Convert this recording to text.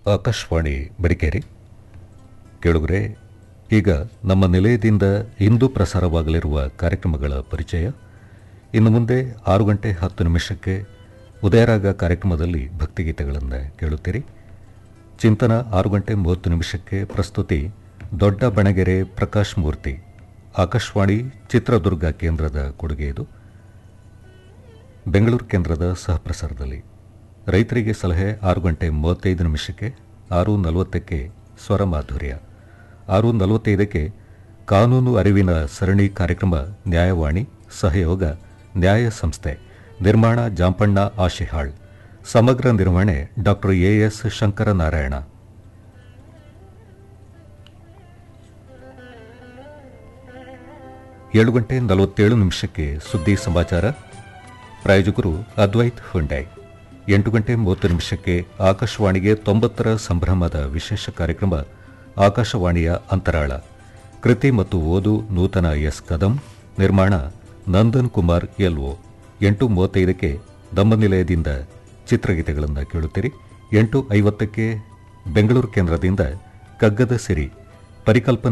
ಆಕಾಶವಾಣಿ ಮಡಿಕೇರಿ ಕೇಳುಗರೆ ಈಗ ನಮ್ಮ ನಿಲಯದಿಂದ ಇಂದು ಪ್ರಸಾರವಾಗಲಿರುವ ಕಾರ್ಯಕ್ರಮಗಳ ಪರಿಚಯ ಇನ್ನು ಮುಂದೆ ಆರು ಗಂಟೆ ಹತ್ತು ನಿಮಿಷಕ್ಕೆ ಉದಯರಾಗ ಕಾರ್ಯಕ್ರಮದಲ್ಲಿ ಭಕ್ತಿಗೀತೆಗಳನ್ನು ಕೇಳುತ್ತೀರಿ ಚಿಂತನ ಆರು ಗಂಟೆ ಮೂವತ್ತು ನಿಮಿಷಕ್ಕೆ ಪ್ರಸ್ತುತಿ ದೊಡ್ಡ ಬಣಗೆರೆ ಪ್ರಕಾಶ್ ಮೂರ್ತಿ ಆಕಾಶವಾಣಿ ಚಿತ್ರದುರ್ಗ ಕೇಂದ್ರದ ಕೊಡುಗೆ ಇದು ಬೆಂಗಳೂರು ಕೇಂದ್ರದ ಸಹಪ್ರಸಾರದಲ್ಲಿ ರೈತರಿಗೆ ಸಲಹೆ ಆರು ಗಂಟೆ ಮೂವತ್ತೈದು ನಿಮಿಷಕ್ಕೆ ಆರು ನಲವತ್ತಕ್ಕೆ ಸ್ವರ ಮಾಧುರ್ಯ ಆರು ನಲವತ್ತೈದಕ್ಕೆ ಕಾನೂನು ಅರಿವಿನ ಸರಣಿ ಕಾರ್ಯಕ್ರಮ ನ್ಯಾಯವಾಣಿ ಸಹಯೋಗ ನ್ಯಾಯ ಸಂಸ್ಥೆ ನಿರ್ಮಾಣ ಜಾಂಪಣ್ಣ ಆಶಿಹಾಳ್ ಸಮಗ್ರ ನಿರ್ವಹಣೆ ಡಾಕ್ಟರ್ ಎಎಸ್ ಶಂಕರನಾರಾಯಣ ಏಳು ಗಂಟೆ ನಲವತ್ತೇಳು ನಿಮಿಷಕ್ಕೆ ಸುದ್ದಿ ಸಮಾಚಾರ ಪ್ರಾಯೋಜಕರು ಅದ್ವೈತ್ ಹುಂಡೈ ಎಂಟು ಗಂಟೆ ಮೂವತ್ತು ನಿಮಿಷಕ್ಕೆ ಆಕಾಶವಾಣಿಗೆ ತೊಂಬತ್ತರ ಸಂಭ್ರಮದ ವಿಶೇಷ ಕಾರ್ಯಕ್ರಮ ಆಕಾಶವಾಣಿಯ ಅಂತರಾಳ ಕೃತಿ ಮತ್ತು ಓದು ನೂತನ ಎಸ್ ಕದಂ ನಿರ್ಮಾಣ ನಂದನ್ ಕುಮಾರ್ ಎಲ್ಒ ಎಂಟು ಮೂವತ್ತೈದಕ್ಕೆ ನಮ್ಮ ನಿಲಯದಿಂದ ಚಿತ್ರಗೀತೆಗಳನ್ನು ಕೇಳುತ್ತೀರಿ ಎಂಟು ಐವತ್ತಕ್ಕೆ ಬೆಂಗಳೂರು ಕೇಂದ್ರದಿಂದ ಕಗ್ಗದ ಸಿರಿ ಪರಿಕಲ್ಪನೆ